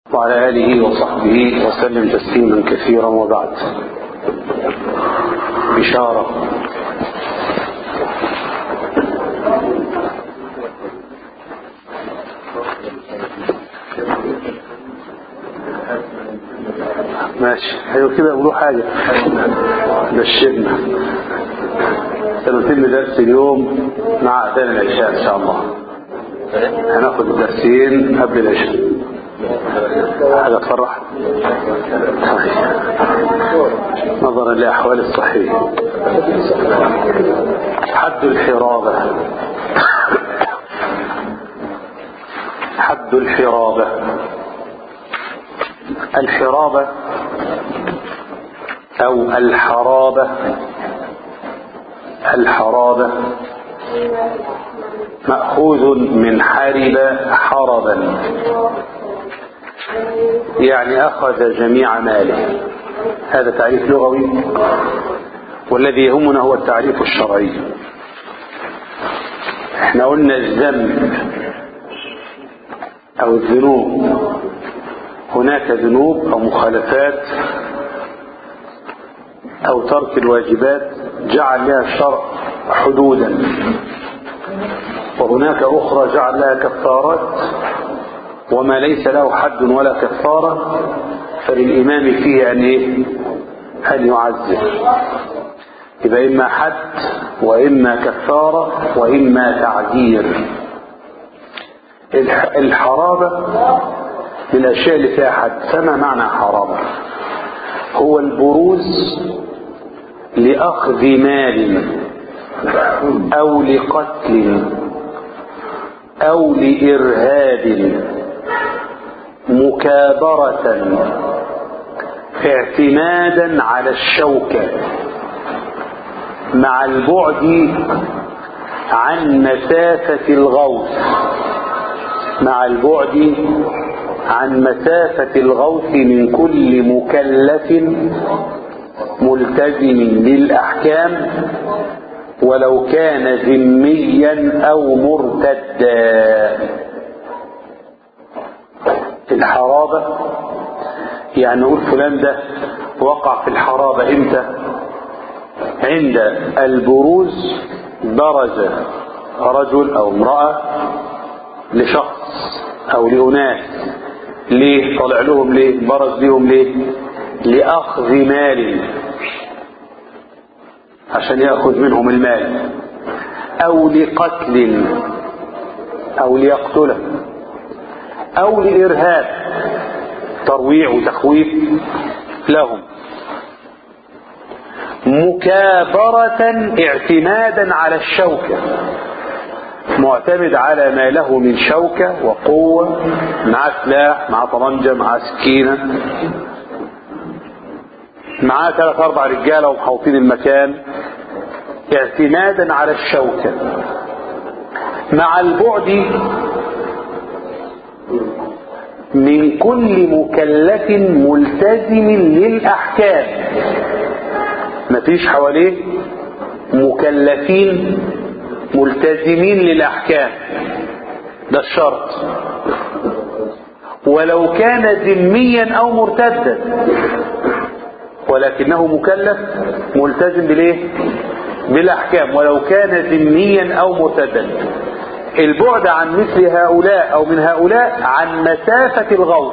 وعلى آله وصحبه وسلم تسليما كثيرا وبعد بشارة ماشي ايوه كده يقولوا حاجة بشرنا سنتم درس اليوم مع أذان العشاء إن شاء الله هناخد الدرسين قبل العشاء حاجة تفرح نظرا لأحوال الصحية حد الحرابة حد الحرابة الحرابة أو الحرابة الحرابة مأخوذ من حرب حربا يعني أخذ جميع ماله هذا تعريف لغوي والذي يهمنا هو التعريف الشرعي احنا قلنا الذنب أو الذنوب هناك ذنوب أو مخالفات أو ترك الواجبات جعل لها الشرع حدودا وهناك أخرى جعل لها كفارات وما ليس له حد ولا كفارة فللإمام فيه أن, إيه؟ أن يعزر يبقى إما حد وإما كفارة وإما تعذير الحرابة من الأشياء اللي فيها حد فما معنى حرابة هو البروز لأخذ مال أو لقتل أو لإرهاب مكابرة اعتمادا على الشوكة مع البعد عن مسافة الغوث مع البعد عن مسافة الغوث من كل مكلف ملتزم للأحكام ولو كان ذميا أو مرتدا الحرابة يعني نقول فلان ده وقع في الحرابة امتى عند البروز برز رجل أو امرأة لشخص أو لأناس ليه طلع لهم ليه برز لهم ليه لأخذ مال عشان يأخذ منهم المال أو لقتل أو ليقتله أو لإرهاب ترويع وتخويف لهم مكابرة اعتمادا على الشوكة معتمد على ما له من شوكة وقوة مع سلاح مع طرنجة مع سكينة معاه ثلاث أربع رجالة ومحوطين المكان اعتمادا على الشوكة مع البعد من كل مكلف ملتزم للأحكام مفيش حواليه مكلفين ملتزمين للأحكام ده الشرط ولو كان ذميا أو مرتدا ولكنه مكلف ملتزم بالايه بالاحكام ولو كان ذميا او مرتدا البعد عن مثل هؤلاء او من هؤلاء عن مسافة الغوث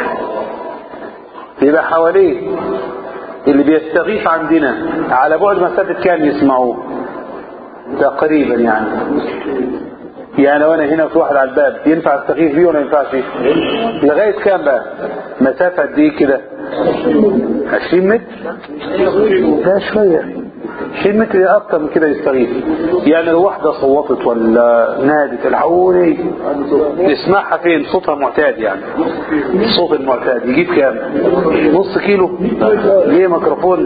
يبقى حواليه اللي بيستغيث عندنا على بعد مسافة كام يسمعوه تقريبا يعني يعني لو انا هنا في واحد على الباب ينفع استغيث بيه ولا ما ينفعش لغايه كام بقى مسافه قد ايه كده 20 متر ده شويه 20 متر اكتر من كده يستغيث يعني لو واحده صوتت ولا نادت الحقوني نسمعها فين صوتها معتاد يعني الصوت المعتاد يجيب كام نص كيلو ليه ميكروفون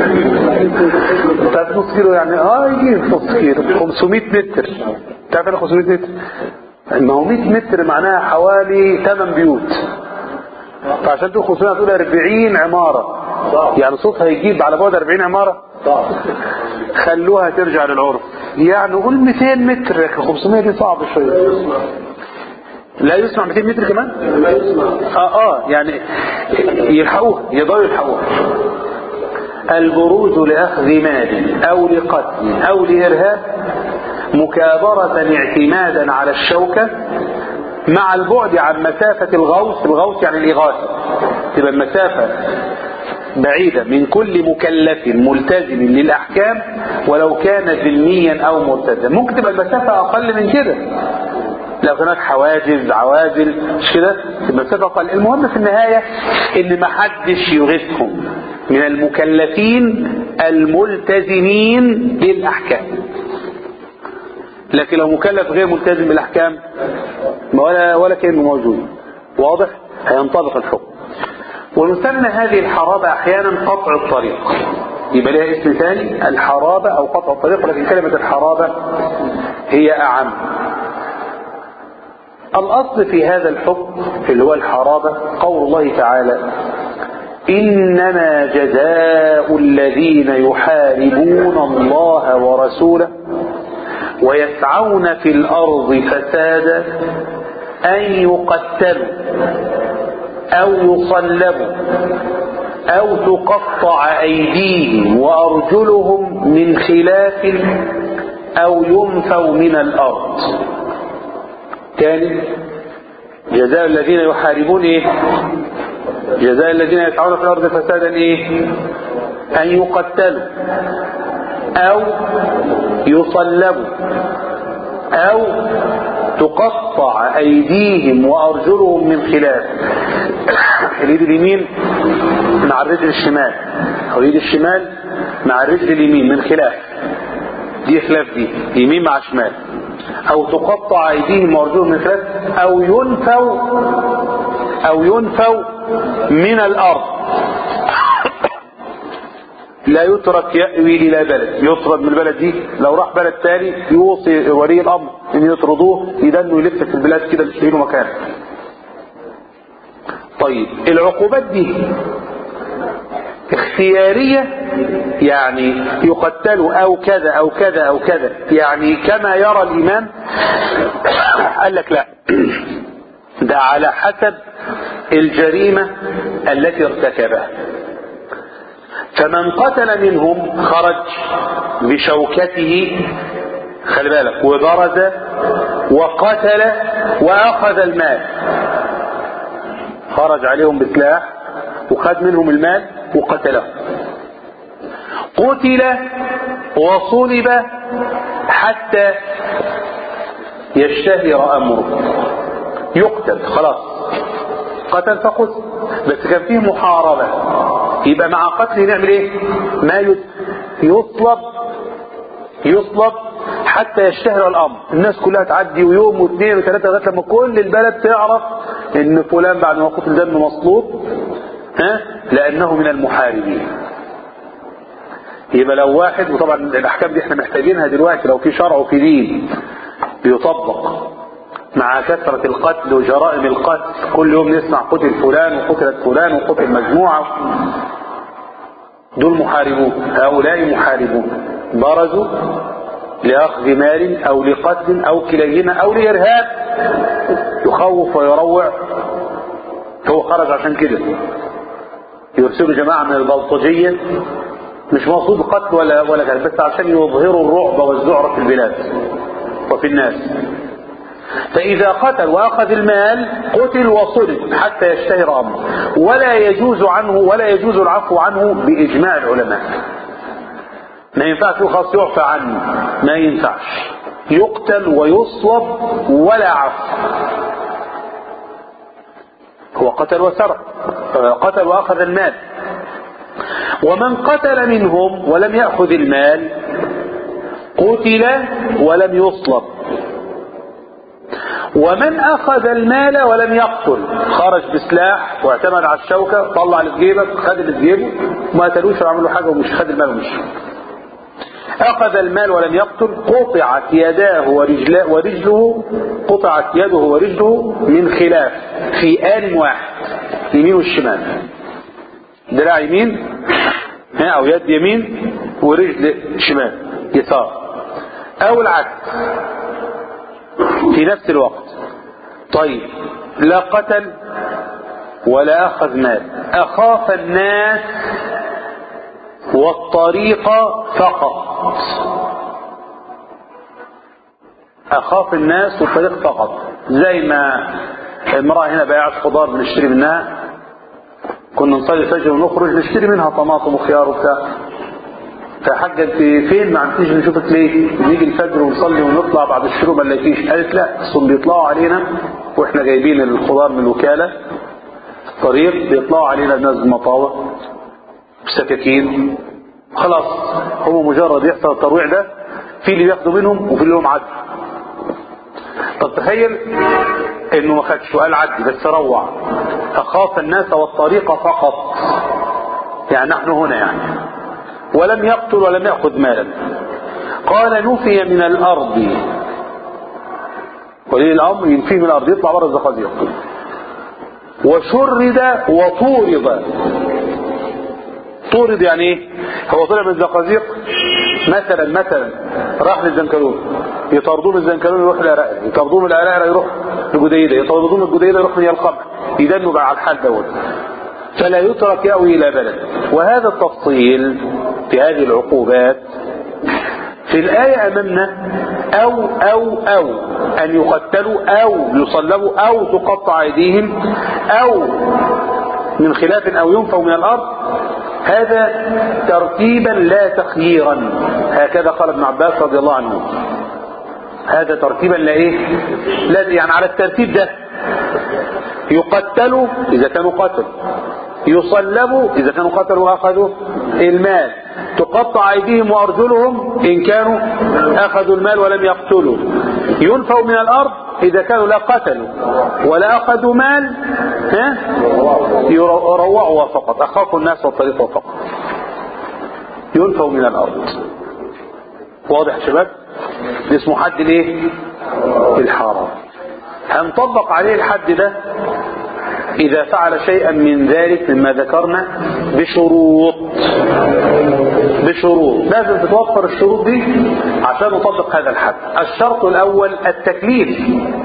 بتاعت نص كيلو يعني اه يجيب نص كيلو 500 متر تعرف انا 500 متر ما هو 100 متر معناها حوالي 8 بيوت فعشان تقول 500 هتقول 40 عمارة يعني صوتها يجيب على بعد 40 عمارة خلوها ترجع للعرف يعني قول 200 متر 500 دي صعب شوية لا يسمع 200 متر كمان لا يسمع اه اه يعني يلحقوها يقدروا يلحقوها البروز لأخذ مال أو لقتل أو لإرهاب مكابرة اعتمادا على الشوكة مع البعد عن مسافة الغوص الغوص يعني الإغاثة تبقى المسافة بعيدة من كل مكلف ملتزم للأحكام ولو كان ذميا أو مرتدا ممكن تبقى المسافة أقل من كده لو هناك حواجز عوازل مش كده تبقى المسافة أقل المهم في النهاية إن ما حدش يغيثهم من المكلفين الملتزمين للأحكام لكن لو مكلف غير ملتزم بالأحكام ما ولا ولا كأنه موجود واضح هينطبق الحكم ونسمى هذه الحرابة أحيانا قطع الطريق يبقى لها اسم ثاني الحرابة أو قطع الطريق ولكن كلمة الحرابة هي أعم الأصل في هذا الحكم اللي هو الحرابة قول الله تعالى إنما جزاء الذين يحاربون الله ورسوله ويسعون في الأرض فسادا أن يقتلوا أو يصلبوا أو تقطع أيديهم وأرجلهم من خلاف أو ينفوا من الأرض ثاني جزاء الذين يحاربون إيه جزاء الذين يسعون في الأرض فسادا إيه أن يقتلوا أو يصلبوا أو تقطع أيديهم وأرجلهم من خلاف اليد اليمين مع الرجل الشمال أو اليد الشمال مع الرجل اليمين من خلاف دي خلاف دي يمين مع شمال أو تقطع أيديهم وأرجلهم من خلاف أو ينفوا أو ينفوا من الأرض لا يترك يأوي إلى بلد يطرد من البلد دي لو راح بلد تاني يوصي ولي الأمر إن يطردوه يدنوا يلف في البلاد كده مش له مكان طيب العقوبات دي اختيارية يعني يقتلوا أو كذا أو كذا أو كذا يعني كما يرى الإمام قال لك لا ده على حسب الجريمة التي ارتكبها فمن قتل منهم خرج بشوكته خلي بالك وبرز وقتل واخذ المال خرج عليهم بسلاح وخد منهم المال وقتله قتل وصلب حتى يشتهر امره يقتل خلاص قتل فقتل بس كان فيه محاربه يبقى مع قتله نعمل ايه ما يصلب يصلب حتى يشتهر الامر الناس كلها تعدي ويوم واثنين وثلاثه لغايه لما كل البلد تعرف ان فلان بعد ما قتل دم مصلوب ها لانه من المحاربين يبقى لو واحد وطبعا الاحكام دي احنا محتاجينها دلوقتي لو في شرع وفي دين بيطبق مع كثرة القتل وجرائم القتل كل يوم نسمع قتل فلان وقتلت فلان وقتل مجموعة دول محاربون هؤلاء محاربون برزوا لأخذ مال أو لقتل أو كليهما أو لإرهاب يخوف ويروع هو خرج عشان كده يرسلوا جماعة من البلطجية مش مقصود قتل ولا ولا كذا بس عشان يظهروا الرعب والذعر في البلاد وفي الناس فإذا قتل وأخذ المال قتل وصلب حتى يشتهر أمره ولا يجوز عنه ولا يجوز العفو عنه بإجماع العلماء ما ينفعش خلاص يعفى عنه ما ينفعش يقتل ويصلب ولا عفو هو قتل وسرق قتل وأخذ المال ومن قتل منهم ولم يأخذ المال قتل ولم يصلب ومن أخذ المال ولم يقتل خرج بسلاح واعتمد على الشوكة طلع اللي في جيبك خد اللي في جيبه ما قتلوش وعمل له حاجة ومش خد المال ومش أخذ المال ولم يقتل قطعت يداه ورجله, ورجله قطعت يده ورجله من خلاف في آن واحد اليمين والشمال دراع يمين أو يد يمين ورجل شمال يسار أو العكس في نفس الوقت طيب لا قتل ولا أخذ مال أخاف الناس والطريق فقط أخاف الناس والطريق فقط زي ما امرأة هنا بايعة خضار بنشتري منها كنا نصلي الفجر ونخرج نشتري منها طماطم وخيار وبتاع فحاجة انت فين ما عندكيش نشوفك ليه نيجي الفجر ونصلي ونطلع بعد الشروق ما نلاقيش قالت لا اصل بيطلعوا علينا واحنا جايبين الخضار من الوكالة طريق بيطلعوا علينا ناس مطاوة بسكاكين خلاص هو مجرد يحصل الترويع ده في اللي بياخدوا منهم وفي اللي هم عدوا طب تخيل انه ما خدش وقال عدي بس روع اخاف الناس والطريق فقط يعني نحن هنا يعني ولم يقتل ولم يأخذ مالا قال نفي من الأرض ولي الأمر ينفيه من الأرض يطلع بره الزقازيق وشرد وطورد طورد يعني ايه هو طلع من الزقازيق مثلا مثلا راح للزنكلون يطردوه من الزنكلون يروح للعراق يطردوه من العراق يروح لجديدة يطردوه من الجديدة يروح من القمح يدنوا بقى على الحال دوت فلا يترك يأوي إلى بلد وهذا التفصيل في هذه العقوبات في الآية أمامنا أو أو أو أن يقتلوا أو يصلبوا أو تقطع أيديهم أو من خلاف أو ينفوا من الأرض هذا ترتيبا لا تخييرا هكذا قال ابن عباس رضي الله عنه هذا ترتيبا لا ايه لا يعني على الترتيب ده يقتلوا اذا كانوا قتلوا يصلبوا اذا كانوا قتلوا واخذوا المال تقطع ايديهم وارجلهم ان كانوا اخذوا المال ولم يقتلوا ينفوا من الارض اذا كانوا لا قتلوا ولا اخذوا مال ها يروعوا فقط اخافوا الناس والطريق فقط ينفوا من الارض واضح يا شباب ده اسمه حد الايه الحرام هنطبق عليه الحد ده إذا فعل شيئا من ذلك مما ذكرنا بشروط بشروط لازم تتوفر الشروط دي عشان نطبق هذا الحد الشرط الأول التكليف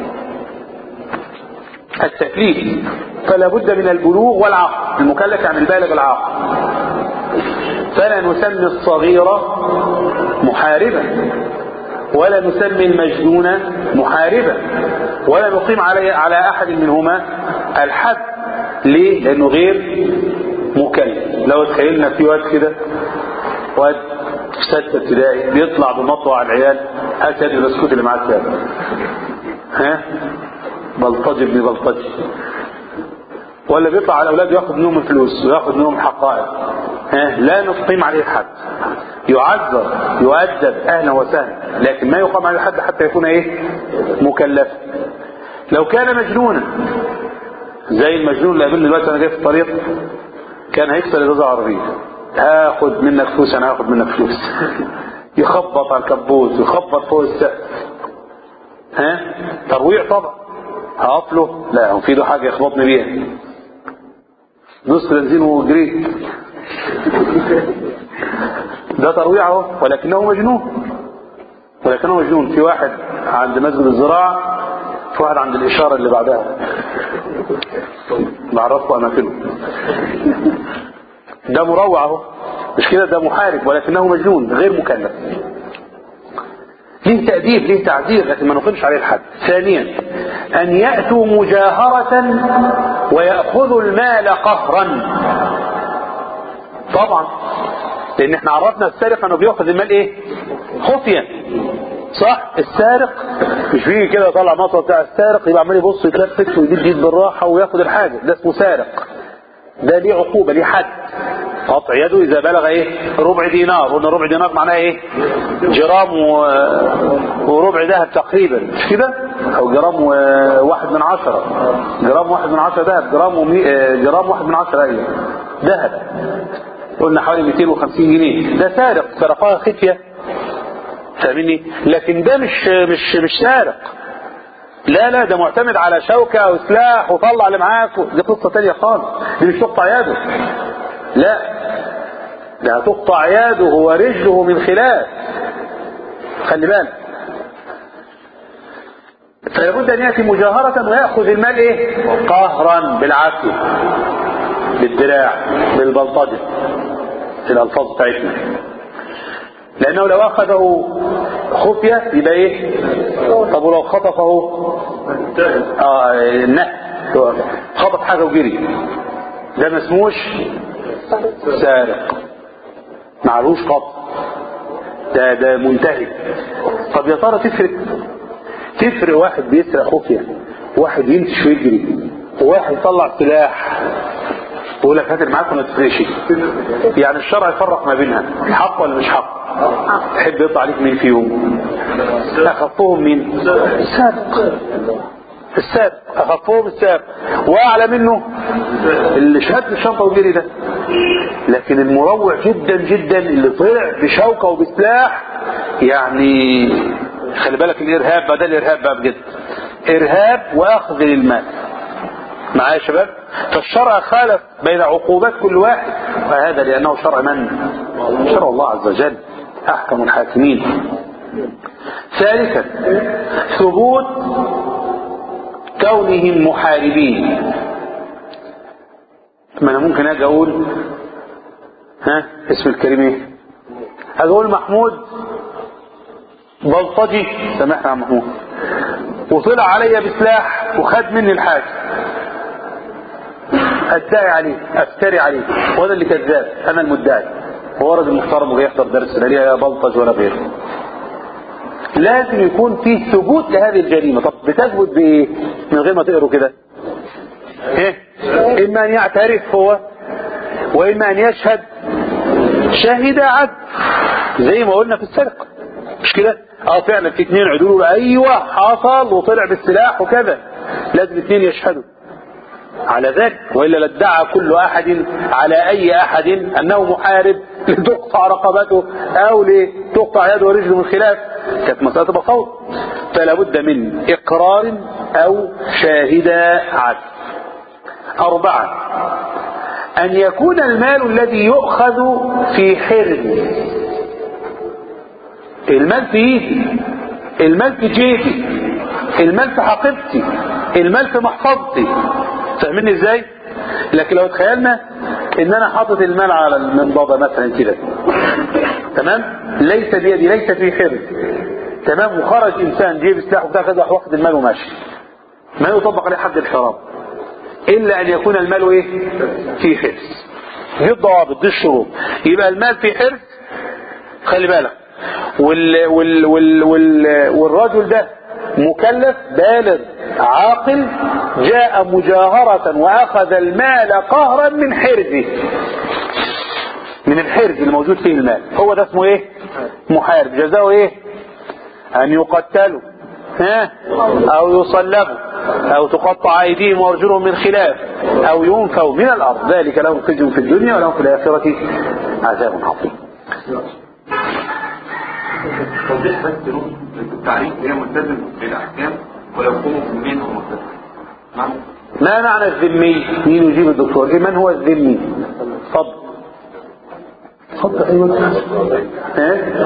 التكليف فلا بد من البلوغ والعقل المكلف يعني البالغ العاقل فلا نسمي الصغير محاربا ولا نسمي المجنون محاربا ولا نقيم على على احد منهما الحد ليه لانه غير مكلف لو تخيلنا في واد كده واد في سته ابتدائي بيطلع بمطوع على العيال هات هذه البسكوت اللي معاك ده ها بلطجي ابن بلطجي ولا بيطلع على الاولاد ياخد منهم الفلوس وياخد منهم الحقائق ها لا نقيم عليه الحد يعذر يؤدب اهلا وسهلا لكن ما يقام عليه الحد حتى يكون ايه مكلفا لو كان مجنونا زي المجنون اللي قابلني دلوقتي انا جاي في الطريق كان هيكسر الازازه العربيه هاخد منك فلوس انا هاخد منك فلوس يخبط على الكبوت يخبط فوق السقف ها ترويع طبعا هقف له لا هو في ايده حاجه يخبطني بيها نص بنزين وجريت ده ترويع اهو ولكنه مجنون ولكنه مجنون في واحد عند مسجد الزراعة في واحد عند الإشارة اللي بعدها بعرفه أماكنه ده مروع اهو مش كده ده محارب ولكنه مجنون غير مكلف ليه تأديب ليه تعذير لكن ما نقيمش عليه الحد ثانيا أن يأتوا مجاهرة ويأخذوا المال قهرا طبعا لان احنا عرفنا السارق انه بياخذ المال ايه خفيا صح السارق مش بيجي كده يطلع مطوه بتاع السارق يبقى عمال يبص يتلفت ويدير ايد بالراحه وياخد الحاجه ده اسمه سارق ده ليه عقوبه ليه حد قطع يده اذا بلغ ايه ربع دينار قلنا ربع دينار معناه ايه جرام و... وربع ذهب تقريبا مش كده او جرام وواحد من عشرة جرام واحد من عشرة ذهب جرام ومي... جرام واحد من عشرة ايوه ذهب قلنا حوالي 250 جنيه ده سارق سرقها خفية فاهمني لكن ده مش مش مش سارق لا لا ده معتمد على شوكة او سلاح وطلع اللي معاك دي قصة تانية خالص دي مش تقطع يده لا ده هتقطع يده ورجله من خلاف خلي بالك فلابد ان ياتي مجاهرة ويأخذ المال ايه قهرا بالعافية بالدراع بالبلطجة في الالفاظ بتاعتنا لانه لو اخذه خفية يبقى ايه طب ولو خطفه اه نه خطف حاجة وجري ده ما اسموش سارق معلوش خطف ده ده منتهي طب يا ترى تفرق تفرق واحد بيسرق خفية واحد يمشي ويجري وواحد يطلع سلاح يقول لك هات معاك وما تفرقش يعني الشرع يفرق ما بينها حق ولا مش حق تحب يطلع عليك مين فيهم اخفهم مين السابق السابق اخفهم السابق واعلى منه اللي شد الشنطه وجري ده لكن المروع جدا جدا اللي طلع بشوكه وبسلاح يعني خلي بالك الارهاب بقى ده الارهاب بقى بجد ارهاب واخذ للمال معايا يا شباب فالشرع خالف بين عقوبات كل واحد وهذا لانه شرع من شرع الله عز وجل احكم الحاكمين ثالثا ثبوت كونهم محاربين ما انا ممكن اجي اقول ها اسم الكريم ايه اجي اقول محمود بلطجي سامحنا يا محمود وطلع عليا بسلاح وخد مني الحاجة ادعي عليه افتري عليه وانا اللي كذاب انا المدعي هو راجل محترم وجاي يحضر درس لا ليها بلطج ولا غيره لازم يكون فيه ثبوت لهذه الجريمة طب بتثبت بايه من غير ما تقروا كده ايه اما ان يعترف هو واما ان يشهد شهد عدل زي ما قلنا في السرقة مش كده اه فعلا في اثنين عدول ايوه حصل وطلع بالسلاح وكذا لازم اثنين يشهدوا على ذلك والا لادعى كل احد على اي احد انه محارب لتقطع رقبته او لتقطع يده ورجله من خلاف كانت مساله تبقى فوضى فلا بد من اقرار او شاهد عدل اربعه ان يكون المال الذي يؤخذ في حرز المال في ايدي المال في جيبي المال في حقيبتي المال في محفظتي فاهمين ازاي لكن لو تخيلنا ان انا حاطط المال على المنضدة مثلا كده تمام ليس بيدي ليس في حرز تمام وخرج انسان جيب سلاح وبتاع كذا واخد المال وماشي ما يطبق عليه حد الحرام الا ان يكون المال ايه في حرز دي الضوابط دي الشروط يبقى المال في حرز خلي بالك وال وال وال وال والرجل ده مكلف بالغ عاقل جاء مجاهرة وأخذ المال قهرا من حرزه من الحرز اللي موجود فيه المال هو ده اسمه ايه محارب جزاؤه ايه ان يقتلوا ها او يصلبوا او تقطع ايديهم وارجلهم من خلاف او ينفوا من الارض ذلك لهم خزي في الدنيا ولهم في الاخره عذاب عظيم توضيح بس نقطة التعريف هي ملتزم بالأحكام ويقوم بمين هو ملتزم نعم ما معنى الذمي مين يجيب الدكتور إيه من هو الذمي اتفضل اتفضل ايوه ايه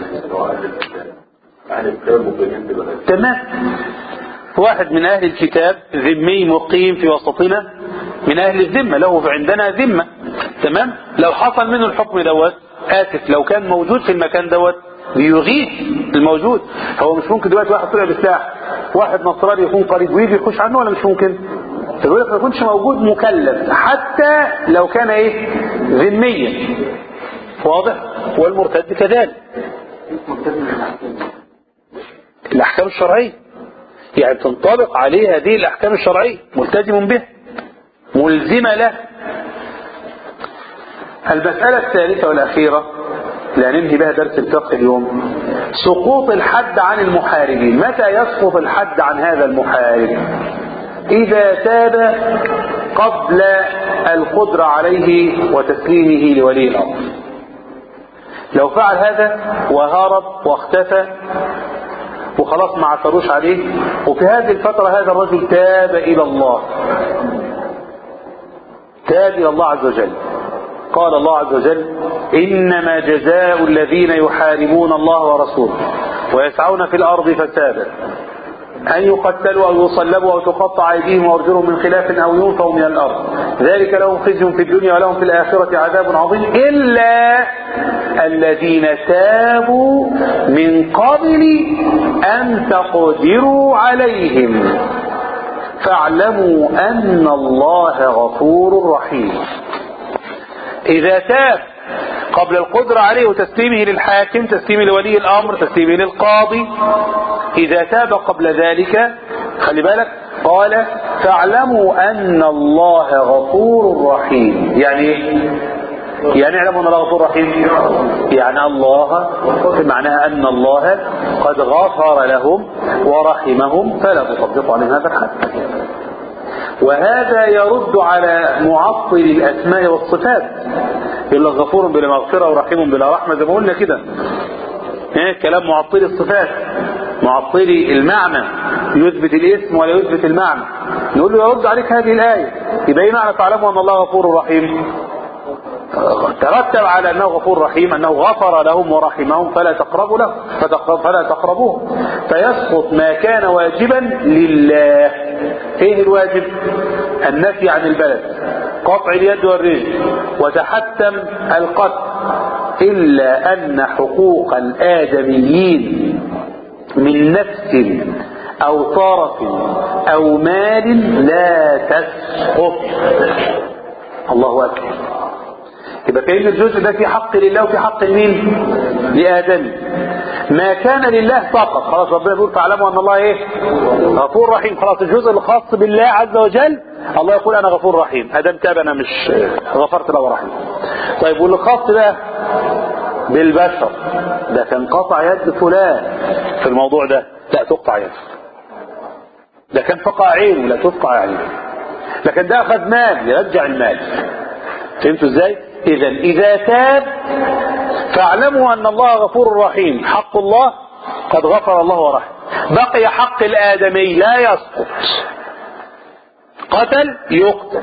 تمام واحد من اهل الكتاب ذمي مقيم في وسطنا من اهل الذمه له عندنا ذمه تمام لو حصل منه الحكم دوت اسف لو كان موجود في المكان دوت بيغيث الموجود هو مش ممكن دلوقتي واحد طلع بالسلاح واحد نصراني يكون قريب ويجي يخش عنه ولا مش ممكن فيقول لك ما يكونش موجود مكلف حتى لو كان ايه ذميا واضح والمرتد كذلك الاحكام الشرعيه يعني تنطبق عليه هذه الاحكام الشرعيه ملتزم بها ملزمه له المساله الثالثه والاخيره لا ننهي بها درس الفقه اليوم سقوط الحد عن المحاربين متى يسقط الحد عن هذا المحارب إذا تاب قبل القدرة عليه وتسليمه لولي الأمر لو فعل هذا وهرب واختفى وخلاص ما عثروش عليه وفي هذه الفترة هذا الرجل تاب إلى الله تاب إلى الله عز وجل قال الله عز وجل إنما جزاء الذين يحاربون الله ورسوله ويسعون في الأرض فسادا أن يقتلوا أو يصلبوا أو تقطع أيديهم وأرجلهم من خلاف أو ينفوا من الأرض ذلك لهم خزي في الدنيا ولهم في الآخرة عذاب عظيم إلا الذين تابوا من قبل أن تقدروا عليهم فاعلموا أن الله غفور رحيم إذا تاب قبل القدرة عليه وتسليمه للحاكم تسليمه لولي الأمر تسليمه للقاضي إذا تاب قبل ذلك خلي بالك قال فاعلموا أن الله غفور رحيم يعني إيه؟ يعني اعلموا أن الله غفور رحيم يعني الله معناها أن الله قد غفر لهم ورحمهم فلا تصدقوا عليهم هذا الحد وهذا يرد على معطل الأسماء والصفات يقول لك غفور بلا مغفرة ورحيم بلا رحمة زي ما قلنا كده إيه كلام معطل الصفات معطل المعنى يثبت الاسم ولا يثبت المعنى نقول له يرد عليك هذه الآية يبقى ايه معنى تعلموا أن الله غفور رحيم ترتب على أنه غفور رحيم أنه غفر لهم ورحمهم فلا تقربوا له فتقرب فلا تقربوه فيسقط ما كان واجبا لله ايه الواجب النفي عن البلد قطع اليد والرجل وتحتم القتل إلا أن حقوق الآدميين من نفس أو طرف أو مال لا تسقط الله أكبر يبقى كأن الجزء ده في حق لله وفي حق مين لآدم ما كان لله فقط خلاص ربنا بيقول فاعلموا أن الله إيه غفور رحيم خلاص الجزء الخاص بالله عز وجل الله يقول أنا غفور رحيم أدم تاب أنا مش غفرت له ورحيم طيب والخاص ده بالبشر ده كان قطع يد فلان في الموضوع ده لا تقطع يده ده كان فقع عينه لا تفقع عينه لكن ده أخذ مال يرجع المال فهمتوا ازاي اذا اذا تاب فاعلموا ان الله غفور رحيم حق الله قد غفر الله ورحم بقي حق الادمي لا يسقط قتل يقتل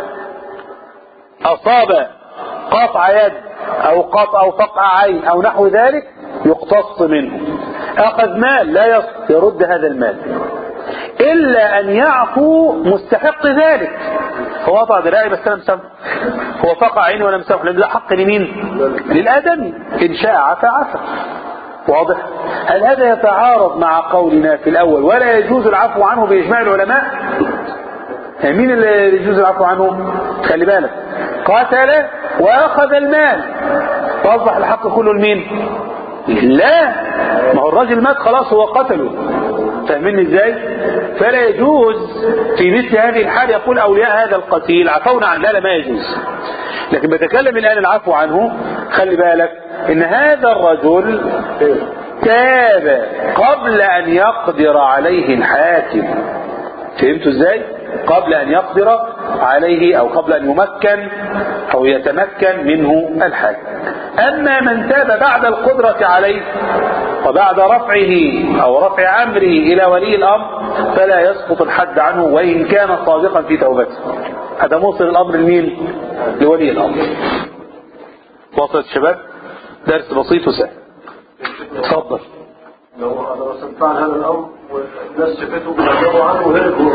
اصاب قطع يد او قطع او فقع عين او نحو ذلك يقتص منه اخذ مال لا يسقط يرد هذا المال الا ان يعفو مستحق ذلك هو قطع دراعي بس انا مسامح هو فقع عيني وانا مسامح لان ده حق لمين للادمي ان شاء عفا عفا واضح هل هذا يتعارض مع قولنا في الاول ولا يجوز العفو عنه باجماع العلماء مين اللي يجوز العفو عنه خلي بالك قاتل واخذ المال فاصبح الحق كله لمين لا ما هو الراجل مات خلاص هو قتله فاهمين ازاي فلا يجوز في مثل هذه الحال يقول اولياء هذا القتيل عفونا عن لا لا ما يجوز لكن بتكلم الان العفو عنه خلي بالك ان هذا الرجل تاب قبل ان يقدر عليه الحاكم فهمتوا ازاي قبل ان يقدر عليه او قبل ان يمكن او يتمكن منه الحاكم اما من تاب بعد القدرة عليه وبعد رفعه او رفع امره الى ولي الامر فلا يسقط الحد عنه وان كان صادقا في توبته هذا موصل الامر لمين لولي الامر وصلت الشباب درس بسيط وسهل اتفضل لو لو استطاع هذا الامر والناس شافته وجابوا عنه وهربوا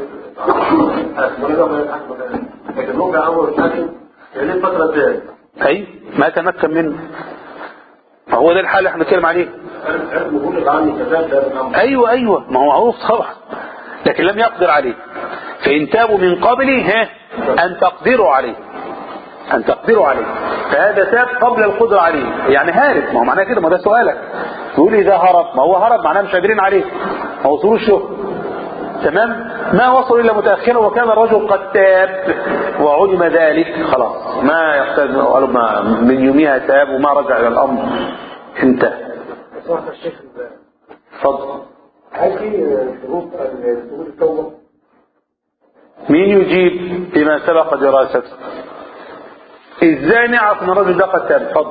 لكن ممكن امر الحاكم يعني الفتره الجايه اي ما تمكن منه ما هو ده الحال اللي احنا بنتكلم عليه عرف مغلق عني كذلك هذا الامر ايوه ايوه ما هو معروف طبعا لكن لم يقدر عليه فان تابوا من قبل ها ان تقدروا عليه ان تقدروا عليه فهذا تاب قبل القدرة عليه يعني هارب ما هو معناه كده ما ده سؤالك تقول اذا هرب ما هو هرب معناه مش قادرين عليه ما وصلوش له تمام ما وصل الا متاخرا وكان الرجل قد تاب وعلم ذلك خلاص ما يحتاج قالوا ما من يومها تاب وما رجع الى الامر انتهى صراحه الشيخ اتفضل هل في شروط شروط التوبه؟ مين يجيب بما سبق دراسته ازاي نعرف ان الرجل ده قد تاب اتفضل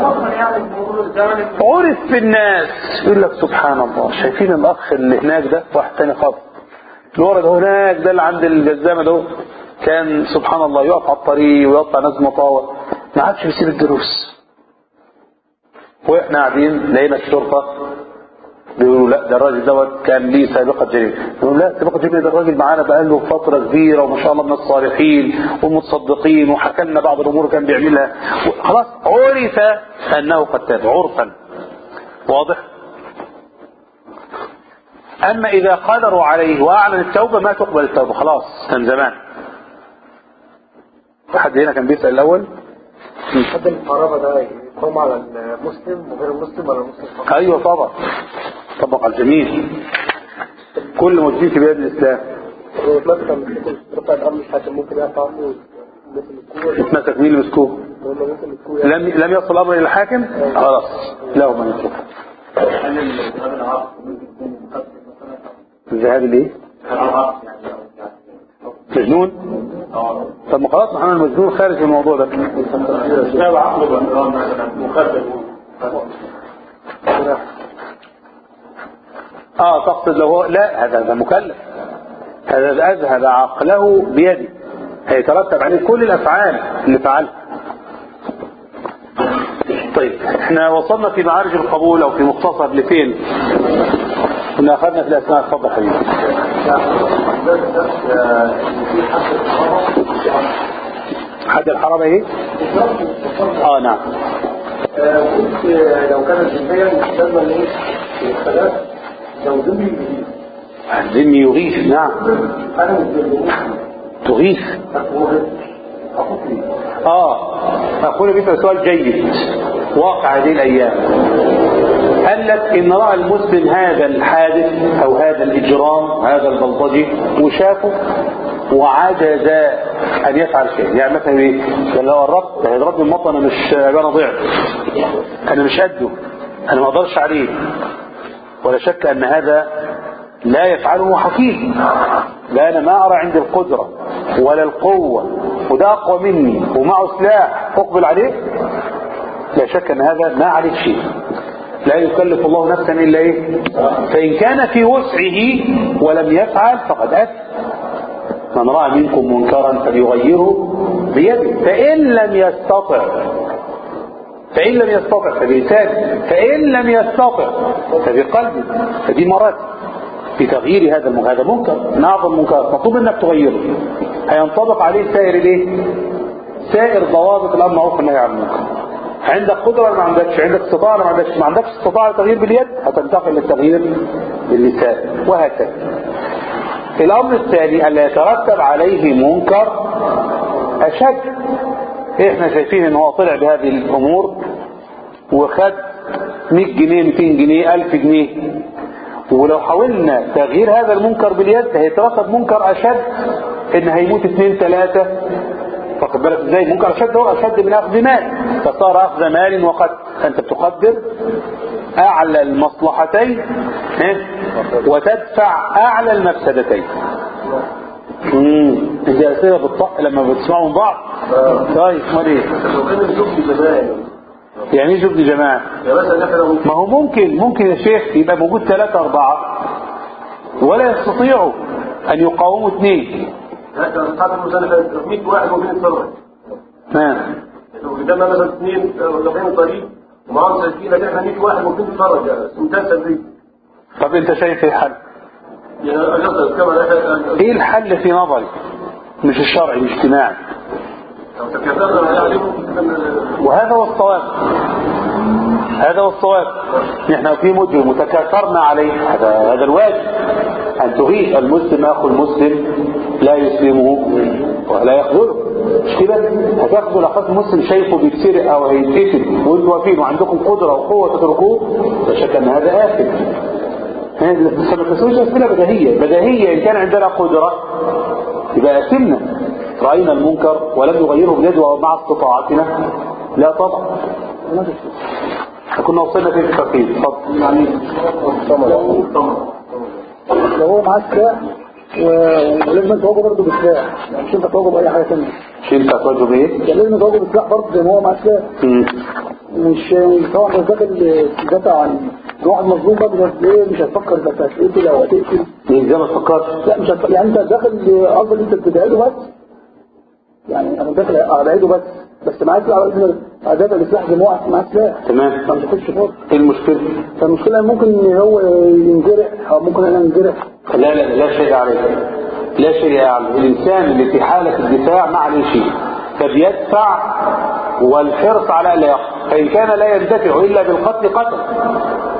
عرف في الناس يقول لك سبحان الله شايفين الاخ اللي هناك ده واحد تاني خالص اللي ورا ده هناك ده اللي عند الجزامه ده كان سبحان الله يقف على الطريق ويقطع ناس مطاوه ما عادش بيسيب الدروس واحنا قاعدين لقينا الشرطه بيقولوا لا ده الراجل دوت كان ليه سابقة جريمة يقولوا لا سابقة جريمة ده الراجل معانا بقاله فترة كبيرة وما شاء الله من الصالحين والمتصدقين وحكى لنا بعض الأمور كان بيعملها خلاص عرف أنه قد تاب عرفا واضح أما إذا قدروا عليه وأعلن التوبة ما تقبل التوبة خلاص كان زمان حد هنا كان بيسأل الأول حد القرابة ده يقوم على المسلم وغير المسلم ولا المسلم فقط؟ أيوة طبعا طبق على الجميع كل مسلم في بلاد الإسلام مثلا رفع الأمر الحاكم ممكن يقع عنه مثل الكورة اتمسك مين اللي مسكوه ولا مثل الكورة لم لم يصل الأمر إلى الحاكم خلاص له من يترك هل الذهاب العقل ممكن يكون مخفف مثلا الذهاب ليه الذهاب العقل يعني يعني مجنون اه طب ما خلاص ما احنا المجنون خارج من الموضوع ده الذهاب عقله بقى مثلا مخفف اه تقصد لو هو لا هذا هذا مكلف هذا اذهب عقله بيده هيترتب عليه كل الافعال اللي فعلها طيب احنا وصلنا في معارج القبول او في مختصر لفين كنا اخذنا في الاسماء اتفضل حبيبي حد الحرام ايه اه نعم قلت لو كان جنبيا يستلم الايه؟ الخلاف لو ذنبي جديد الذم يغيث نعم انا مش ذنبي تغيث أتوهد أخذ لي اه اخونا بيسأل سؤال جيد واقع هذه الايام قال لك ان راى المسلم هذا الحادث او هذا الاجرام هذا البلطجي وشافه وعجز ان يفعل شيء يعني مثلا ايه قال لو قربت هيضربني المطر انا مش انا ضعت انا مش قده انا ما اقدرش عليه ولا شك ان هذا لا يفعله حكيم لا انا ما ارى عندي القدرة ولا القوة وده اقوى مني ومعه سلاح اقبل عليه لا شك ان هذا ما عليه شيء لا يكلف الله نفسا الا ايه فان كان في وسعه ولم يفعل فقد اثم من راى منكم منكرا فليغيره بيده فان لم يستطع فإن لم يستطع فبلسانه فإن لم يستطع فبقلبه فدي مراتب في تغيير هذا المنكر هذا منكر من أعظم المنكرات مطلوب انك تغيره هينطبق عليه سائر الايه سائر ضوابط الامر معروف والنهي عن المنكر عندك قدرة ولا ما عندكش عندك استطاعة ولا ما عندكش ما عندكش استطاعة للتغيير باليد هتنتقل للتغيير باللسان وهكذا الامر الثاني الا يترتب عليه منكر اشد احنا شايفين ان هو طلع بهذه الامور وخد 100 جنيه 200 جنيه 1000 جنيه ولو حاولنا تغيير هذا المنكر باليد هيترتب منكر اشد ان هيموت اثنين ثلاثة واخد بالك ازاي منكر اشد هو اشد من اخذ مال فصار اخذ مال وقد انت بتقدر اعلى المصلحتين ها؟ وتدفع اعلى المفسدتين امم دي اسئله بالطق لما بتسمعوا من بعض طيب امال ايه لو كان الزوج جماعي يعني ايه جبن جماعه يعني مثلا احنا لو ما هو ممكن ممكن يا شيخ يبقى موجود ثلاثة أربعة ولا يستطيعوا أن يقاوموا اثنين احنا اصحاب المسألة 100 واحد ممكن يتصرف نعم لو قدامنا مثلا اثنين رايحين الطريق ومعاهم سلكين لكن احنا 100 واحد ممكن نتفرج يعني ممتاز تدريب طب أنت شايف إيه الحل؟ يعني اجلس كما احنا إيه الحل في نظري؟ مش الشرعي الاجتماعي لو تكاثرنا عليه ممكن كمان وهذا هو الصواب هذا هو الصواب نحن في مجرم وتكاثرنا عليه هذا هذا الواجب أن تغيث المسلم أخو المسلم لا يسلمه ولا يخذله مش كده هتاخدوا اخوك المسلم شايفه بيتسرق او هيتقتل وانتوا واقفين وعندكم قدره وقوه تتركوه لا شك ان هذا آثم هذا بس ما تسويش اسئله بديهيه بديهيه ان كان عندنا قدره يبقى اثمنا راينا المنكر ولم نغيره بيد مع استطاعتنا لا طبعا احنا كنا وصلنا في الترتيب اتفضل يعني لو هو معاه سلاح و- ولازم تواجهه برضه بسلاح يعني مش انت تواجهه بأي حاجة تانية شيل انت هتواجه بايه؟ يعني لازم تواجهه بسلاح برضه زي ما هو معاه سلاح مم. مش طبعا مش داخل تدافع عن إن واحد مظلوم بقى بس ايه مش هتفكر انك هتقتل او هتقتل إيه زي ما تفكرش لا مش هتفكر يعني انت داخل قصدك انت بتبعده بس يعني انا داخل ابعده بس بس معاك على إذن أداة السلاح زي ما واحد معاه سلاح تمام ما تخش فرصة ايه المشكلة فالمشكلة ممكن إن هو ينجرح أو ممكن أنا أنجرح لا لا لا شيء عليه لا شيء عليه الإنسان اللي في حالة الدفاع ما عليه شيء فبيدفع والحرص على لا يقتل فإن كان لا يندفع إلا بالقتل قتل